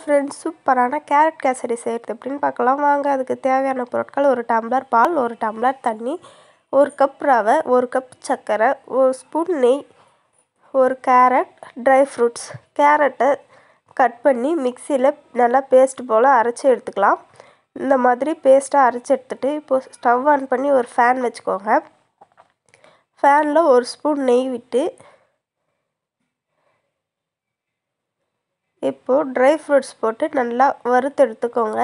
friends சூப்பரான carrot kesari செய்கிறது எப்படின்னு பார்க்கலாம் வாங்க அதுக்கு தேவையான பொருட்கள் ஒரு டம்ளர் பால் ஒரு டம்ளர் தண்ணி ஒரு கப் ரவை ஒரு கப் சர்க்கரை ஒரு ஸ்பூன் நெய் ஒரு கேரட் ட்ரை ஃப்ரூட்ஸ் கேரட்டை கட் பண்ணி மிக்சியில் நல்லா பேஸ்ட் போல் அரைச்சி எடுத்துக்கலாம் இந்த மாதிரி பேஸ்ட்டாக அரைச்சி எடுத்துகிட்டு இப்போது ஸ்டவ் ஆன் பண்ணி ஒரு ஃபேன் வச்சுக்கோங்க ஃபேனில் ஒரு ஸ்பூன் நெய் விட்டு இப்போது ட்ரை ஃப்ரூட்ஸ் போட்டு நல்லா வறுத்து எடுத்துக்கோங்க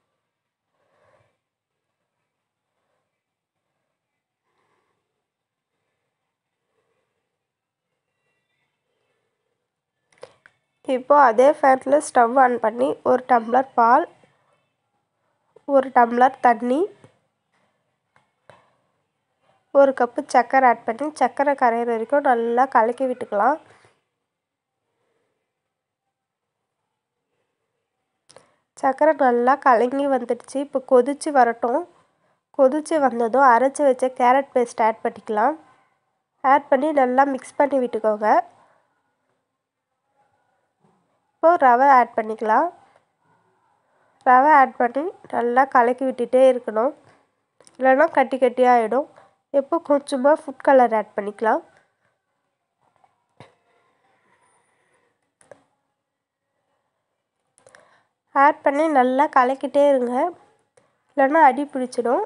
இப்போது அதே ஃபேனில் ஸ்டவ் ஆன் பண்ணி ஒரு டம்ளர் பால் ஒரு டம்ளர் தண்ணி ஒரு கப்பு சர்க்கரை ஆட் பண்ணி சர்க்கரை கரையிற வரைக்கும் நல்லா கலக்கி விட்டுக்கலாம் சர்க்கரை நல்லா கலங்கி வந்துடுச்சு இப்போ கொதித்து வரட்டும் கொதித்து வந்ததும் அரைச்சி வச்ச கேரட் பேஸ்ட் ஆட் பண்ணிக்கலாம் ஆட் பண்ணி நல்லா மிக்ஸ் பண்ணி விட்டுக்கோங்க இப்போது ரவை ஆட் பண்ணிக்கலாம் ரவை ஆட் பண்ணி நல்லா கலக்கி விட்டுட்டே இருக்கணும் இல்லைன்னா கட்டி கட்டியாக ஆகிடும் இப்போ கொஞ்சமாக ஃபுட் கலர் ஆட் பண்ணிக்கலாம் ஆட் பண்ணி நல்லா கலக்கிட்டே இருங்க இல்லைன்னா அடி பிடிச்சிடும்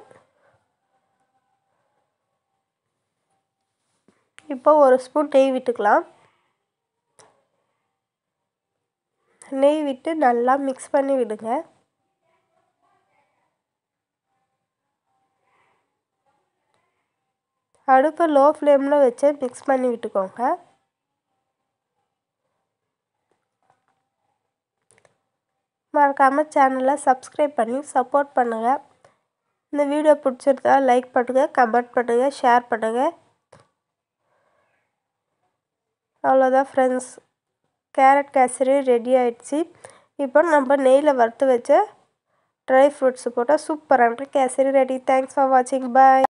இப்போ ஒரு ஸ்பூன் நெய் விட்டுக்கலாம் நெய் விட்டு நல்லா மிக்ஸ் பண்ணி விடுங்க அடுப்பை லோ ஃப்ளேமில் வச்சு மிக்ஸ் பண்ணி விட்டுக்கோங்க மறக்காமல் சேனலை சப்ஸ்கிரைப் பண்ணி சப்போர்ட் பண்ணுங்கள் இந்த வீடியோ பிடிச்சிருந்தா லைக் பண்ணுங்கள் கமெண்ட் பண்ணுங்கள் ஷேர் பண்ணுங்கள் அவ்வளோதான் ஃப்ரெண்ட்ஸ் கேரட் கேசரி ரெடி ஆயிடுச்சு இப்போ நம்ம நெய்யில் வறுத்து வச்ச ட்ரை ஃப்ரூட்ஸ் போட்டால் சூப்பரான கேசரி ரெடி தேங்க்ஸ் ஃபார் வாட்சிங் பாய்